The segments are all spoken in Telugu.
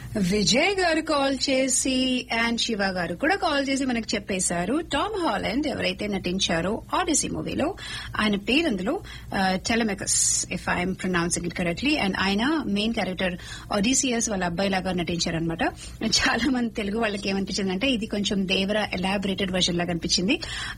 విజయ్ గారు కాల్ చేసి అండ్ శివ గారు కూడా కాల్ చేసి మనకు చెప్పేశారు టామ్ హాలండ్ ఎవరైతే నటించారో ఆడిసీ మూవీలో ఆయన పేరు అందులో Telemachus if I'm pronouncing it correctly and ఆయన మెయిన్ క్యారెక్టర్ ఒడిసియస్ వాళ్ళ అబ్బాయి లాగా నటించారనమాట చాలా మంది తెలుగు వాళ్ళకి ఏమనిపించిందంటే ఇది కొంచెం దేవర ఎలాబరేటెడ్ వర్షన్ లాగా అనిపించింది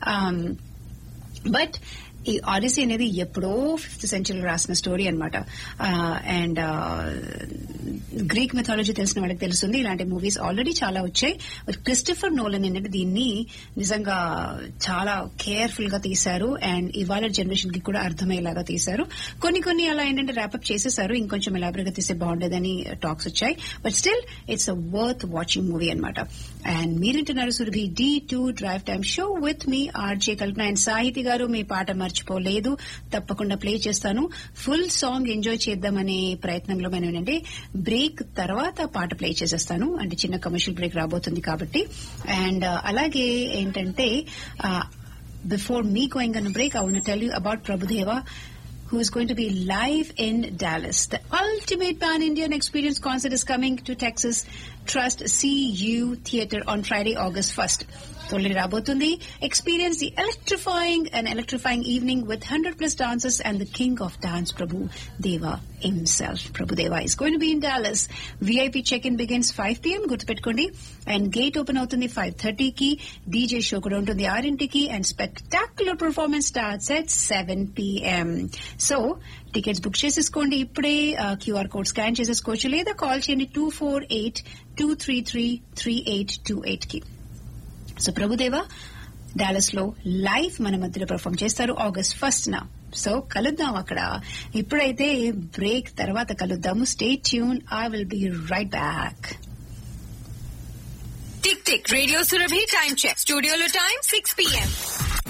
బట్ ఈ ఆడిసీ అనేది ఎప్పుడో ఫిఫ్త్ సెంచరీలో రాసిన స్టోరీ అనమాట అండ్ గ్రీక్ మెథాలజీ తెలిసిన వాళ్ళకి తెలుస్తుంది ఇలాంటి మూవీస్ ఆల్రెడీ చాలా వచ్చాయి బట్ క్రిస్టఫర్ నోలన్ అనేది దీన్ని నిజంగా చాలా కేర్ఫుల్ గా తీశారు అండ్ ఇవాళ జనరేషన్ కి కూడా అర్థమయ్యేలాగా తీశారు కొన్ని కొన్ని అలా ఏంటంటే ర్యాపప్ చేసేసారు ఇంకొంచెం ఎలాబరేట్ గా తీస్తే బాగుండేదని టాక్స్ వచ్చాయి but still it's a worth watching movie అనమాట అండ్ మీరింటున్నారు Surabhi D two drive time show with me RJ Kalpana and Sahiti గారు మీ పాట మర్చిపోలేదు తప్పకుండా ప్లే చేస్తాను ఫుల్ సాంగ్ ఎంజాయ్ చేద్దామనే ప్రయత్నంలో మనం ఏంటంటే బ్రేక్ తర్వాత పాట ప్లే చేసేస్తాను అంటే చిన్న కమర్షియల్ బ్రేక్ రాబోతుంది కాబట్టి అండ్ అలాగే ఏంటంటే before me going on break I want tell you about Prabhudeva who is going to be live in Dallas. The ultimate pan-Indian experience concert is coming to Texas Trust CU Theater on Friday, August 1st. Totally Rabotundi, experience the electrifying and electrifying evening with 100 plus dancers and the king of dance, Prabhu Deva himself. Prabhu Deva is going to be in Dallas. VIP check-in begins 5 p.m. గుర్తుపెట్టుకోండి అండ్ గేట్ ఓపెన్ అవుతుంది ఫైవ్ థర్టీకి డీజే షో కూడా ఉంటుంది ఆరింటికి and spectacular performance starts at seven PM so tickets book చేసేసుకోండి ఇప్పుడే క్యూఆర్ కోడ్ స్కాన్ చేసేసుకోవచ్చు లేదా కాల్ చేయండి two four eight two three three three eight two eight కి సో ప్రభుదేవ డాలస్ లో లైవ్ మన మధ్యలో పర్ఫామ్ చేస్తారు ఆగస్ట్ ఫస్ట్ నా సో కలుద్దాం అక్కడ ఇప్పుడైతే బ్రేక్ తర్వాత కలుద్దాము stay tune I will be right back tick tick radio Surabhi time check స్టూడియోలో టైం సిక్స్ పిఎం